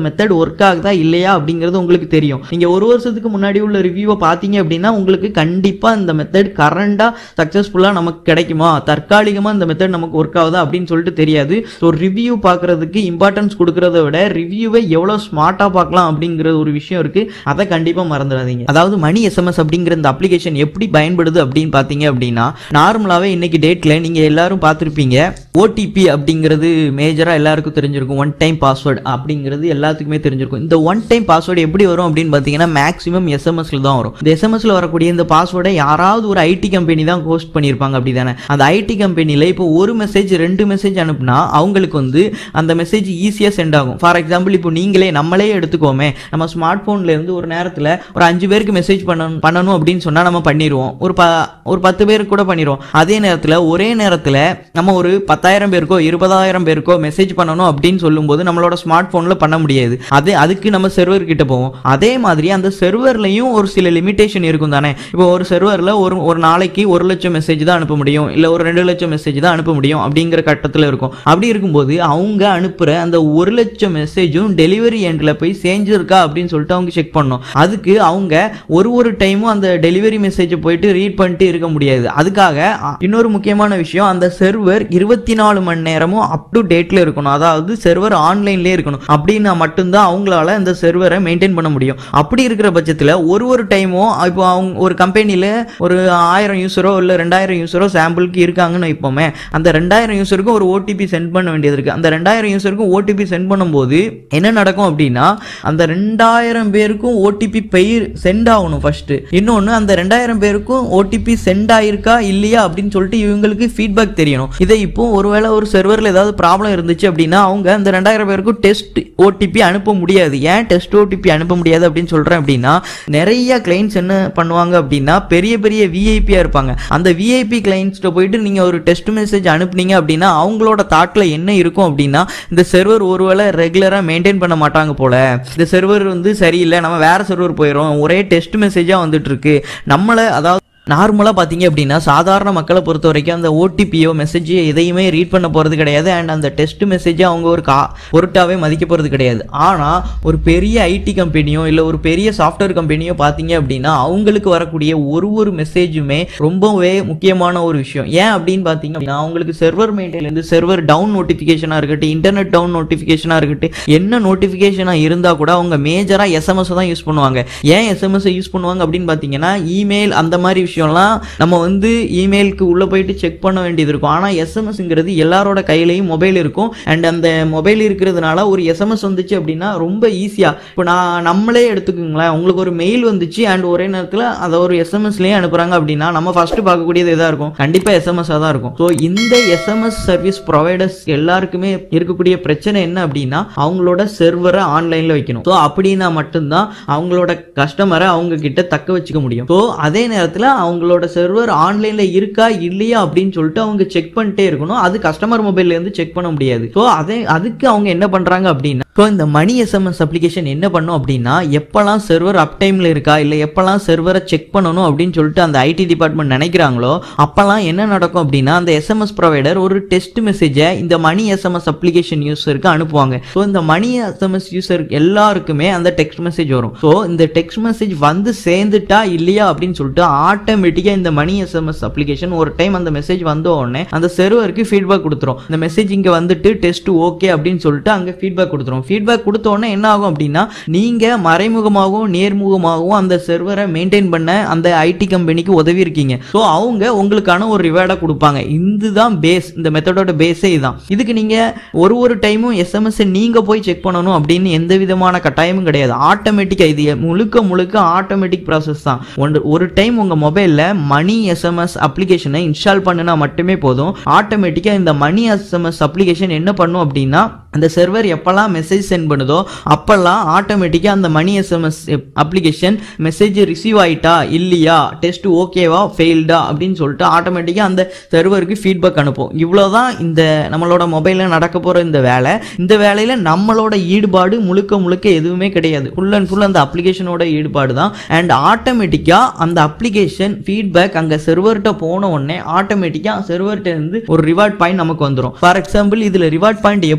S1: மெத்தட் ஒர்க் ஆகுதா இல்லையா அப்படிங்கிறது உங்களுக்கு தெரியும் நீங்க ஒரு வருஷத்துக்கு முன்னாடி உள்ள ரிவ்யூவை பார்த்தீங்க அப்படின்னா உங்களுக்கு கண்டிப்பா இந்த மெத்தட் கரண்டா சக்சஸ்ஃபுல்லா நமக்கு கிடைக்குமா தற்காலிகமா இந்த மெத்தட் நமக்கு ஒர்க் ஆகுதா அப்படின்னு சொல்லிட்டு தெரியாது ஸோ ரிவ்யூ பார்க்கறதுக்கு இம்பார்ட்டன்ஸ் கொடுக்கறத விட ரிவ்யூவை எவ்வளோ ஸ்மார்ட்டா பார்க்கலாம் அப்படிங்கிற ஒரு விஷயம் இருக்கு அதை கண்டிப்பா மறந்துடாதீங்க அதாவது மணி எஸ்எம்எஸ் அப்படிங்கிற இந்த அப்ளிகேஷன் எப்படி பயன்படுது அப்படின்னு பார்த்தீங்க அப்படின்னா நார்மலாவே இன்னைக்கு டேட்ல நீங்க எல்லாரும் பார்த்துருப்பீங்க ஓடிபி அப்படிங்கிறது மேஜரா எல்லாருக்கும் தெரிஞ்சிருக்கும் ஒன் டைம் பாஸ்வேர்டு அப்படிங்கிறது எல்லாத்துக்குமே தெரிஞ்சிருக்கும் இந்த ஒன் டைம் பாஸ்வேர்டு எப்படி வரும் அப்படின்னு பார்த்தீங்கன்னா மேக்ஸிமம் எஸ்எம்எஸ்ல தான் வரும் இந்த எஸ்எம்எஸ்ல வரக்கூடிய இந்த பாஸ்வேர்டை யாராவது ஒரு ஐடி கம்பெனி தான் ஹோஸ்ட் பண்ணியிருப்பாங்க அப்படி தானே அந்த ஐடி கம்பெனியில் இப்போ ஒரு மெசேஜ் ரெண்டு மெசேஜ் அனுப்புனா அவங்களுக்கு வந்து அந்த மெசேஜ் ஈஸியாக சென்ட் ஆகும் ஃபார் எக்ஸாம்பிள் இப்போ நீங்களே நம்மளே எடுத்துக்கோமே நம்ம ஸ்மார்ட் ஃபோன்ல இருந்து ஒரு நேரத்தில் ஒரு அஞ்சு பேருக்கு மெசேஜ் பண்ணணும் பண்ணணும் அப்படின்னு சொன்னால் நம்ம பண்ணிடுவோம் ஒரு ப ஒரு பத்து பேருக்கு கூட பண்ணிடுவோம் அதே நேரத்தில் ஒரே நேரத்தில் நம்ம ஒரு பத்தாயிரம் பேருக்கோ இருபதாயிரம் பேருக்கோ மெசேஜ் பண்ணணும் அப்படின்னு சொல்லும்போது நம்மளோட ஸ்மார்ட் ஃபோனில் பண்ண முடியாது அது அதுக்கு நம்ம செர்வர் கிட்ட போவோம் அதே மாதிரி அந்த செர்வர்லையும் ஒரு சில லிமிடேஷன் இருக்கும் தானே இப்போ ஒரு செர்வரில் ஒரு ஒரு நாளைக்கு ஒரு லட்சம் மெசேஜ் தான் அனுப்ப முடியும் இல்லை ஒரு ரெண்டு லட்சம் மெசேஜ் தான் அனுப்ப முடியும் அப்படிங்கிற கட்டத்தில் இருக்கும் அப்படி இருக்கும்போது அவங்க அனுப்புகிற அந்த ஒரு லட்சம் மெசேஜும் டெலிவரி எண்டில் போய் சேர்ந்துருக்கா அப்படின்னு சொல்லிட்டு அவங்க செக் பண்ணணும் அதுக்கு அவங்க ஒரு ஒரு டைமும் அந்த டெலிவரி மெசேஜை போயிட்டு ரீட் பண்ணிட்டு இருக்க முடியாது அதுக்காக அ, இன்னொரு முக்கியமான விஷயம் அந்த செர்வர் இருபத்தி நாலு மணி நேரமும் அப் டு டேட்ல இருக்கணும் அதாவது செர்வர் ஆன்லைன்லேயே இருக்கணும் அப்படின்னா மட்டும்தான் அவங்களால அந்த செர்வரை மெயின்டைன் பண்ண முடியும் அப்படி இருக்கிற பட்சத்தில் ஒரு ஒரு டைமும் இப்போ அவங்க ஒரு கம்பெனியில் ஒரு ஆயிரம் யூஸரோ இல்லை ரெண்டாயிரம் யூஸரோ சாம்பிளுக்கு இருக்காங்கன்னு வைப்போமே அந்த ரெண்டாயிரம் யூஸருக்கும் ஒரு ஓடிபி சென்ட் பண்ண வேண்டியது இருக்கு அந்த ரெண்டாயிரம் யூஸருக்கும் ஓடிபி சென்ட் பண்ணும்போது என்ன நடக்கும் அப்படின்னா அந்த ரெண்டாயிரம் பேருக்கும் ஓடிபி பெயர் சென்ட் ஆகணும் ஃபர்ஸ்ட் இன்னொன்று அந்த ரெண்டாயிரம் பேருக்கும் ஓடிபி சென்ட் ஆயிருக்கா இல்லையா அப்படின்னு சொல்லிட்டு இவங்களுக்கு ஃபீட்பேக் தெரியணும் இதை இப்போ ஒருவேளை ஒரு சர்வரில் ஏதாவது ப்ராப்ளம் இருந்துச்சு அப்படின்னா அவங்க அந்த ரெண்டாயிரம் பேருக்கும் டெஸ்ட் ஓடிபி அனுப்ப முடியாது ஏன் டெஸ்ட் ஓடிபி அனுப்ப முடியாது அப்படின்னு சொல்கிறேன் அப்படின்னா நிறைய கிளைண்ட்ஸ் என்ன பண்ணுவாங்க அப்படின்னா பெரிய பெரிய விஐபியாக இருப்பாங்க அந்த விஐபி கிளைண்ட்ஸ்ட்ட போயிட்டு நீங்கள் ஒரு டெஸ்ட் மெசேஜ் அனுப்புனீங்க அப்படின்னா அவங்களோட தாட்டில் என்ன இருக்கும் அப்படின்னா இந்த சர்வர் ஒருவேளை ரெகுலராக மெயின்டைன் பண்ண மாட்டாங்க போல இந்த சர்வர் வந்து சரியில்லை நம்ம வேற சர்வர் போயிடும் ஒரே டெஸ்ட் மெசேஜாக வந்துட்டு இருக்கு நம்மளை அதாவது நார்மலாக பார்த்தீங்க அப்படின்னா சாதாரண மக்களை பொறுத்த வரைக்கும் அந்த ஓடிபியோ மெசேஜ் எதையுமே ரீட் பண்ண போகிறது கிடையாது அண்ட் அந்த டெஸ்ட் மெசேஜை அவங்க ஒரு கா பொருட்டாவே மதிக்க போகிறது கிடையாது ஆனால் ஒரு பெரிய ஐடி கம்பெனியோ இல்லை ஒரு பெரிய சாஃப்ட்வேர் கம்பெனியோ பார்த்தீங்க அப்படின்னா அவங்களுக்கு வரக்கூடிய ஒரு ஒரு மெசேஜுமே ரொம்பவே முக்கியமான ஒரு விஷயம் ஏன் அப்படின்னு பார்த்தீங்க அப்படின்னா அவங்களுக்கு செர்வர் மெயின்டைன்லேருந்து செர்வர் டவுன் நோட்டிஃபிகேஷனாக இருக்கட்டும் இன்டர்நெட் டவுன் நோட்டிஃபிகேஷனாக இருக்கட்டும் என்ன நோட்டிஃபிகேஷனாக இருந்தால் கூட அவங்க மேஜராக எஸ்எம்எஸ் தான் யூஸ் பண்ணுவாங்க ஏன் எஸ்எம்எஸ் யூஸ் பண்ணுவாங்க அப்படின்னு பார்த்தீங்கன்னா இமெயில் அந்த மாதிரி விஷயம்லாம் நம்ம வந்து இமெயிலுக்கு உள்ளே போயிட்டு செக் பண்ண வேண்டியது இருக்கும் ஆனால் எஸ்எம்எஸ்ங்கிறது எல்லாரோட கையிலையும் மொபைல் இருக்கும் அண்ட் அந்த மொபைல் இருக்கிறதுனால ஒரு எஸ்எம்எஸ் வந்துச்சு அப்படின்னா ரொம்ப ஈஸியாக இப்போ நான் நம்மளே எடுத்துக்கோங்களேன் உங்களுக்கு ஒரு மெயில் வந்துச்சு அண்ட் ஒரே நேரத்தில் அதை ஒரு எஸ்எம்எஸ்லேயே அனுப்புகிறாங்க அப்படின்னா நம்ம ஃபர்ஸ்ட் பார்க்கக்கூடியது எதாக இருக்கும் கண்டிப்பாக எஸ்எம்எஸ்ஸாக தான் இருக்கும் ஸோ இந்த எஸ்எம்எஸ் சர்வீஸ் ப்ரொவைடர்ஸ் எல்லாருக்குமே இருக்கக்கூடிய பிரச்சனை என்ன அப்படின்னா அவங்களோட செர்வரை ஆன்லைனில் வைக்கணும் ஸோ அப்படின்னா மட்டும்தான் அவங்களோட கஸ்டமரை அவங்க கிட்ட தக்க வச்சுக்க முடியும் ஸோ அதே நேரத்தில் அவங்களோட செர்வர் ஆன்லைனில் இருக்கா இல்லையா அப்படின்னு சொல்லிட்டு அவங்க செக் பண்ணிட்டே இருக்கணும் அது கஸ்டமர் மொபைல்லேருந்து செக் பண்ண முடியாது ஸோ அதே அதுக்கு அவங்க என்ன பண்ணுறாங்க அப்படின்னா ஸோ இந்த மணி எஸ்எம்எஸ் அப்ளிகேஷன் என்ன பண்ணும் அப்படின்னா எப்போல்லாம் செர்வர் அப் டைமில் இருக்கா இல்லை எப்போல்லாம் செர்வரை செக் பண்ணணும் அப்படின்னு சொல்லிட்டு அந்த ஐடி டிபார்ட்மெண்ட் நினைக்கிறாங்களோ அப்போல்லாம் என்ன நடக்கும் அப்படின்னா அந்த எஸ்எம்எஸ் ப்ரொவைடர் ஒரு டெஸ்ட் மெசேஜை இந்த மணி எஸ்எம்எஸ் அப்ளிகேஷன் யூஸருக்கு அனுப்புவாங்க ஸோ இந்த மணி எஸ்எம்எஸ் யூசர் எல்லாருக்குமே அந்த டெக்ஸ்ட் மெசேஜ் வரும் ஸோ இந்த டெக்ஸ்ட் மெசேஜ் வந்து சேர்ந்துட்டா இல்லையா அப்படின்னு சொல்லிட்டு ஆட்டோமேட்டிக்காக இந்த மணி எஸ்எம்எஸ் அப்ளிகேஷன் ஒரு டைம் அந்த மெசேஜ் வந்த உடனே அந்த செர்வருக்கு ஃபீட்பேக் கொடுத்துரும் இந்த மெசேஜ் இங்கே வந்துட்டு டெஸ்ட் ஓகே அப்படின்னு சொல்லிட்டு அங்கே ஃபீட்பேக் கொடுத்துரும் ஃபீட்பேக் கொடுத்த உடனே என்ன ஆகும் அப்படின்னா நீங்கள் மறைமுகமாகவும் நேர்முகமாகவும் அந்த செர்வரை மெயின்டைன் பண்ண அந்த ஐடி கம்பெனிக்கு உதவி இருக்கீங்க ஸோ அவங்க உங்களுக்கான ஒரு ரிவார்டை கொடுப்பாங்க இதுதான் பேஸ் இந்த மெத்தடோட பேஸே இதுதான் இதுக்கு நீங்கள் ஒரு ஒரு டைமும் எஸ்எம்எஸ் நீங்கள் போய் செக் பண்ணணும் அப்படின்னு எந்த விதமான கட்டாயமும் கிடையாது ஆட்டோமேட்டிக்காக இது முழுக்க முழுக்க ஆட்டோமேட்டிக் ப்ராசஸ் தான் ஒன்று ஒரு டைம் உங்கள் மொபைலில் மணி எஸ்எம்எஸ் அப்ளிகேஷனை இன்ஸ்டால் பண்ணுனா மட்டுமே போதும் ஆட்டோமேட்டிக்காக இந்த மணி எஸ்எம்எஸ் அப்ளிகேஷன் என்ன பண்ணும் அப்படின்னா அந்த செர்வர் எப்போல்லாம் மெசேஜ் சென்ட் பண்ணுதோ அப்போல்லாம் ஆட்டோமேட்டிக்காக அந்த money SMS application message receive ஆயிட்டா இல்லையா டெஸ்ட் ஓகேவா ஃபெயில்டா அப்படின்னு சொல்லிட்டு ஆட்டோமேட்டிக்காக அந்த செர்வருக்கு ஃபீட்பேக் அனுப்பும் இவ்வளோதான் இந்த நம்மளோட மொபைலில் நடக்க போகிற இந்த வேலை இந்த வேலையில் நம்மளோட ஈடுபாடு முழுக்க முழுக்க எதுவுமே கிடையாது ஃபுல் அண்ட் ஃபுல் அந்த அப்ளிகேஷனோட ஈடுபாடு தான் அண்ட் ஆட்டோமேட்டிக்காக அந்த அப்ளிகேஷன் ஃபீட்பேக் அங்கே செர்வர்கிட்ட போன உடனே ஆட்டோமேட்டிக்காக செர்வர்கிட்ட இருந்து ஒரு ரிவார்ட் பாயிண்ட் நமக்கு வந்துடும் ஃபார் எக்ஸாம்பிள் இதில் ரிவார்ட் பாயிண்ட் எப்படி இருக்கும்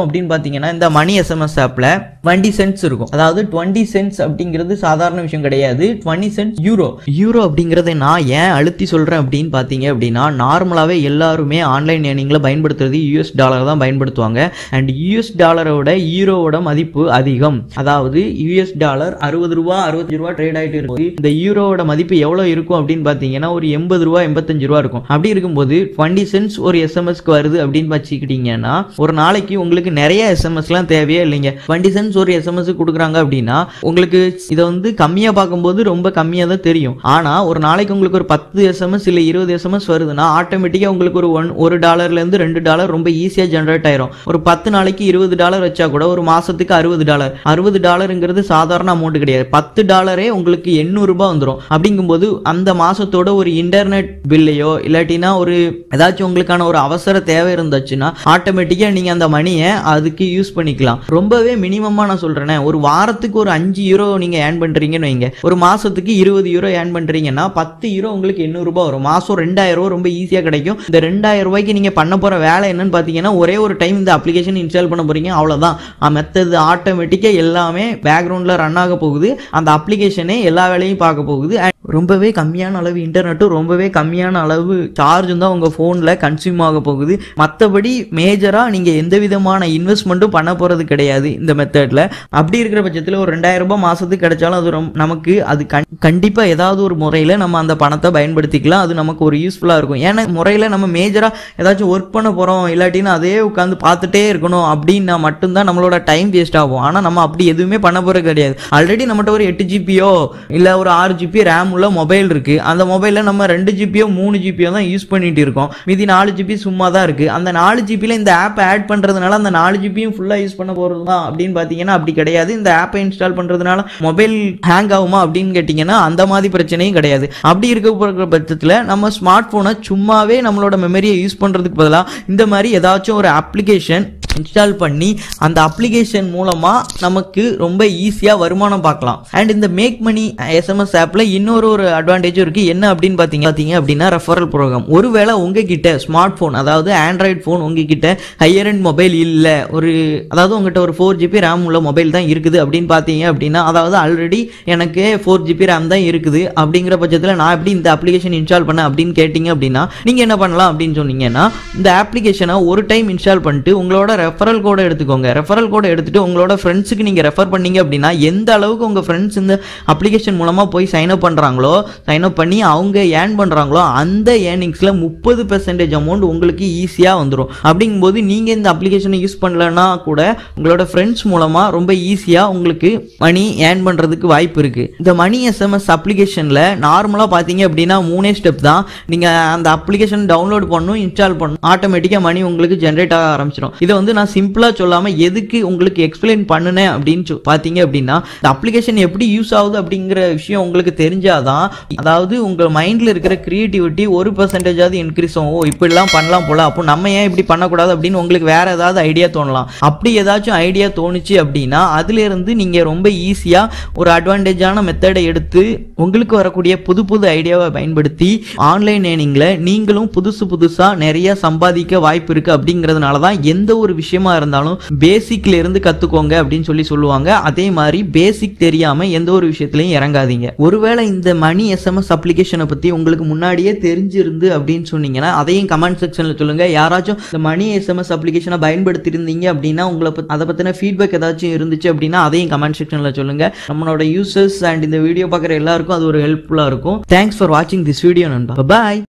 S1: இருக்கும் அப்படின்னு பார்த்தீங்கன்னா இந்த மணி எஸ்எம்எஸ் ஆப்பில் டுவெண்ட்டி சென்ட்ஸ் இருக்கும் அதாவது டுவெண்ட்டி சென்ட்ஸ் அப்படிங்கிறது சாதாரண விஷயம் கிடையாது டுவெண்ட்டி சென்ட்ஸ் யூரோ யூரோ அப்படிங்கிறத நான் ஏன் அழுத்தி சொல்கிறேன் அப்படின்னு பார்த்தீங்க அப்படின்னா நார்மலாகவே எல்லாருமே ஆன்லைன் ஏர்னிங்கில் பயன்படுத்துறது யூஎஸ் டாலர் தான் பயன்படுத்துவாங்க அண்ட் யூஎஸ் டாலரோட யூரோவோட மதிப்பு அதிகம் அதாவது யூஎஸ் டாலர் அறுபது ரூபா அறுபத்தஞ்சு ரூபா ட்ரேட் ஆகிட்டு இருக்கு இந்த யூரோவோட மதிப்பு எவ்வளோ இருக்கும் அப்படின்னு பார்த்தீங்கன்னா ஒரு எண்பது ரூபா எண்பத்தஞ்சு ரூபா இருக்கும் அப்படி இருக்கும்போது டுவெண்ட்டி சென்ட்ஸ் ஒரு எஸ்எம்எஸ்க்கு வருது அப்படின்னு வச்சுக்கிட்டீங்கன்னா ஒரு நாளைக்கு உங்களுக்கு நிறைய எஸ்எம்எஸ்லாம் தேவையே இல்லைங்க டுவெண்ட்டி சென்ட்ஸ் ஒரு எஸ்எம்எஸ் கொடுக்குறாங்க அப்படின்னா உங்களுக்கு இதை வந்து கம்மியாக பார்க்கும்போது ரொம்ப கம்மியாக தான் தெரியும் ஆனால் ஒரு நாளைக்கு உங்களுக்கு ஒரு பத்து எஸ்எம்எஸ் இல்லை இருபது எஸ்எம்எஸ் வருதுன்னா ஆட்டோமேட்டிக்காக உங்களுக்கு ஒரு ஒன் ஒரு டாலர்லேருந்து ரெண்டு டாலர் ரொம்ப ஈஸியாக ஜென்ரேட் ஆயிரும் ஒரு பத்து நாளைக்கு இருபது டாலர் வச்சா கூட ஒரு மாசத்துக்கு அறுபது டாலர் அறுபது டாலருங்கிறது சாதாரண அமௌண்ட் கிடையாது பத்து டாலரே உங்களுக்கு எண்ணூறு ரூபாய் வந்துடும் அப்படிங்கும்போது அந்த மாசத்தோட ஒரு இன்டர்நெட் பில்லையோ இல்லாட்டினா ஒரு ஏதாச்சும் உங்களுக்கான ஒரு அவசர தேவை இருந்துச்சுன்னா ஆட்டோமேட்டிக்காக நீங்கள் அந்த மணியை அதுக்கு யூஸ் பண்ணிக்கலாம் ரொம்பவே மினிமமாக நான் சொல்கிறேனே ஒரு வாரத்துக்கு ஒரு அஞ்சு யூரோ நீங்கள் ஏர்ன் பண்ணுறீங்கன்னு வைங்க ஒரு மாதத்துக்கு இருபது யூரோ ஏர்ன் பண்ணுறீங்கன்னா பத்து யூரோ உங்களுக்கு எண்ணூறுபா வரும் மாதம் ரெண்டாயிரம் ரூபா ரொம்ப ஈஸியாக கிடைக்கும் இந்த ரெண்டாயிரம் ரூபாய்க்கு நீங்கள் பண்ண போகிற வேலை என்னன்னு பார்த்தீங்கன்னா ஒரே ஒரு டைம் இந்த அப்ளிகேஷன் இன்ஸ்டால் பண்ண போகிறீங்க அவ்வளோதான் மெத்தது ஆட்டோமேட்டிக்காக எல்லாமே பேக்ரவுண்டில் ரன் ஆக போகுது அந்த அப்ளிகேஷனே எல்லா வேலையும் பார்க்க போகுது And ரொம்பவே கம்மியான அளவு இன்டர்நெட்டும் ரொம்பவே கம்மியான அளவு சார்ஜும் தான் உங்கள் ஃபோனில் கன்சியூம் ஆக போகுது மற்றபடி மேஜராக நீங்கள் எந்த விதமான இன்வெஸ்ட்மெண்ட்டும் பண்ண போகிறது கிடையாது இந்த மெத்தடில் அப்படி இருக்கிற பட்சத்தில் ஒரு ரெண்டாயிரம் ரூபாய் மாதத்துக்கு கிடைச்சாலும் அது ரொம்ப நமக்கு அது கண் கண்டிப்பாக ஏதாவது ஒரு முறையில் நம்ம அந்த பணத்தை பயன்படுத்திக்கலாம் அது நமக்கு ஒரு யூஸ்ஃபுல்லாக இருக்கும் ஏன்னா முறையில் நம்ம மேஜராக ஏதாச்சும் ஒர்க் பண்ண போகிறோம் இல்லாட்டின்னு அதே உட்காந்து பார்த்துட்டே இருக்கணும் அப்படின்னா மட்டும்தான் நம்மளோட டைம் வேஸ்ட் ஆகும் ஆனால் நம்ம அப்படி எதுவுமே பண்ண போகிறது கிடையாது ஆல்ரெடி நம்மகிட்ட ஒரு எட்டு ஜிபியோ இல்லை ஒரு ஆறு ஜிபி ரேம் உள்ள மொபைல் இருக்கு அந்த மொபைலில் நம்ம ரெண்டு ஜிபியோ மூணு ஜிபியோ தான் யூஸ் பண்ணிட்டு இருக்கோம் மீதி நாலு ஜிபி சும்மா தான் இருக்கு அந்த நாலு ஜிபியில் இந்த ஆப் ஆட் பண்ணுறதுனால அந்த நாலு ஜிபியும் ஃபுல்லாக யூஸ் பண்ண போகிறது தான் அப்படின்னு பார்த்தீங்கன்னா அப்படி கிடையாது இந்த ஆப்பை இன்ஸ்டால் பண்ணுறதுனால மொபைல் ஹேங் ஆகுமா அப்படின்னு கேட்டிங்கன்னா அந்த மாதிரி பிரச்சனையும் கிடையாது அப்படி இருக்க போகிற பட்சத்தில் நம்ம ஸ்மார்ட் ஃபோனை சும்மாவே நம்மளோட மெமரியை யூஸ் பண்ணுறதுக்கு பதிலாக இந்த மாதிரி ஏதாச்சும் ஒரு அப்ளிகேஷன் இன்ஸ்டால் பண்ணி அந்த அப்ளிகேஷன் மூலமாக நமக்கு ரொம்ப ஈஸியாக வருமானம் பார்க்கலாம் அண்ட் இந்த மேக் மணி எஸ்எம்எஸ் ஆப்பில் இன்னொரு ஒரு அட்வான்டேஜும் இருக்குது என்ன அப்படின்னு பார்த்தீங்க பார்த்தீங்க அப்படின்னா ரெஃபரல் ப்ரோக்ராம் ஒருவேளை உங்ககிட்ட ஸ்மார்ட் ஃபோன் அதாவது ஆண்ட்ராய்ட் ஃபோன் உங்ககிட்ட ஹையர் அண்ட் மொபைல் இல்லை ஒரு அதாவது உங்ககிட்ட ஒரு ஃபோர் ஜிபி ரேம் உள்ள மொபைல் தான் இருக்குது அப்படின்னு பார்த்தீங்க அப்படின்னா அதாவது ஆல்ரெடி எனக்கு ஃபோர் ஜிபி ரேம் தான் இருக்குது அப்படிங்கிற பட்சத்தில் நான் எப்படி இந்த அப்ளிகேஷன் இன்ஸ்டால் பண்ணேன் அப்படின்னு கேட்டிங்க அப்படின்னா நீங்கள் என்ன பண்ணலாம் அப்படின்னு சொன்னீங்கன்னா இந்த அப்ளிகேஷனை ஒரு டைம் இன்ஸ்டால் பண்ணிட்டு உங்களோட ரெஃபரல் கோடை எடுத்துக்கோங்க ரெஃபரல் கோடை எடுத்துட்டு உங்களோட ஃப்ரெண்ட்ஸுக்கு நீங்கள் ரெஃபர் பண்ணீங்க அப்படின்னா எந்த அளவுக்கு உங்கள் ஃப்ரெண்ட்ஸ் இந்த அப்ளிகேஷன் மூலமாக போய் சைன் அப் பண்ணுறாங்களோ சைன் அப் பண்ணி அவங்க ஏர்ன் பண்ணுறாங்களோ அந்த ஏர்னிங்ஸில் முப்பது பெர்சன்டேஜ் அமௌண்ட் உங்களுக்கு ஈஸியாக வந்துடும் அப்படிங்கும்போது நீங்கள் இந்த அப்ளிகேஷனை யூஸ் பண்ணலன்னா கூட உங்களோட ஃப்ரெண்ட்ஸ் மூலமாக ரொம்ப ஈஸியாக உங்களுக்கு மணி ஏர்ன் பண்ணுறதுக்கு வாய்ப்பு இருக்குது இந்த மணி எஸ்எம்எஸ் அப்ளிகேஷனில் நார்மலாக பார்த்தீங்க அப்படின்னா மூணே ஸ்டெப் தான் நீங்கள் அந்த அப்ளிகேஷன் டவுன்லோட் பண்ணணும் இன்ஸ்டால் பண்ணணும் ஆட்டோமேட்டிக்காக மணி உங்களுக்கு ஜென்ரேட் ஆக ஆரம்பிச்சிடும் இதை வந்து நான் சிம்பிளாக சொல்லாமல் எதுக்கு உங்களுக்கு எக்ஸ்பிளைன் பண்ணுனேன் அப்படின்னு சொ- பார்த்தீங்க அப்படின்னா இந்த அப்ளிகேஷன் எப்படி யூஸ் ஆகுது அப்படிங்கிற விஷயம் உங்களுக்கு தெரிஞ்சாதான் அதாவது உங்கள் மைண்டில் இருக்கிற கிரியேட்டிவிட்டி ஒரு பர்சன்டேஜாவது இன்க்ரீஸ் ஆகும் ஓ இப்படிலாம் பண்ணலாம் போல அப்போ நம்ம ஏன் இப்படி பண்ணக்கூடாது அப்படின்னு உங்களுக்கு வேற ஏதாவது ஐடியா தோணலாம் அப்படி ஏதாச்சும் ஐடியா தோணுச்சு அப்படின்னா அதுலேருந்து நீங்கள் ரொம்ப ஈஸியாக ஒரு அட்வான்டேஜான மெத்தடை எடுத்து உங்களுக்கு வரக்கூடிய புது புது ஐடியாவை பயன்படுத்தி ஆன்லைன் ஏர்னிங்கில் நீங்களும் புதுசு புதுசாக நிறைய சம்பாதிக்க வாய்ப்பு இருக்குது அப்படிங்கிறதுனால தான் எந்த ஒரு விஷயமா இருந்தாலும் பேசிக்ல இருந்து கற்றுக்கோங்க அப்படின்னு சொல்லி சொல்லுவாங்க அதே மாதிரி பேசிக் தெரியாமல் எந்த ஒரு விஷயத்துலையும் இறங்காதீங்க ஒருவேளை இந்த மணி எஸ்எம்எஸ் அப்ளிகேஷனை பற்றி உங்களுக்கு முன்னாடியே தெரிஞ்சிருந்து அப்படின்னு சொன்னீங்கன்னா அதையும் கமெண்ட் செக்ஷனில் சொல்லுங்கள் யாராச்சும் இந்த மணி எஸ்எம்எஸ் அப்ளிகேஷனை பயன்படுத்தியிருந்தீங்க அப்படின்னா உங்களை பத்தி அதை பற்றின ஃபீட்பேக் ஏதாச்சும் இருந்துச்சு அப்படின்னா அதையும் கமெண்ட் செக்ஷனில் சொல்லுங்கள் நம்மளோட யூசர்ஸ் அண்ட் இந்த வீடியோ பார்க்குற எல்லாருக்கும் அது ஒரு ஹெல்ப்ஃபுல்லாக இருக்கும் தேங்க்ஸ் ஃபார் வாட்சிங் திஸ் வீடியோ நண்பா பாய்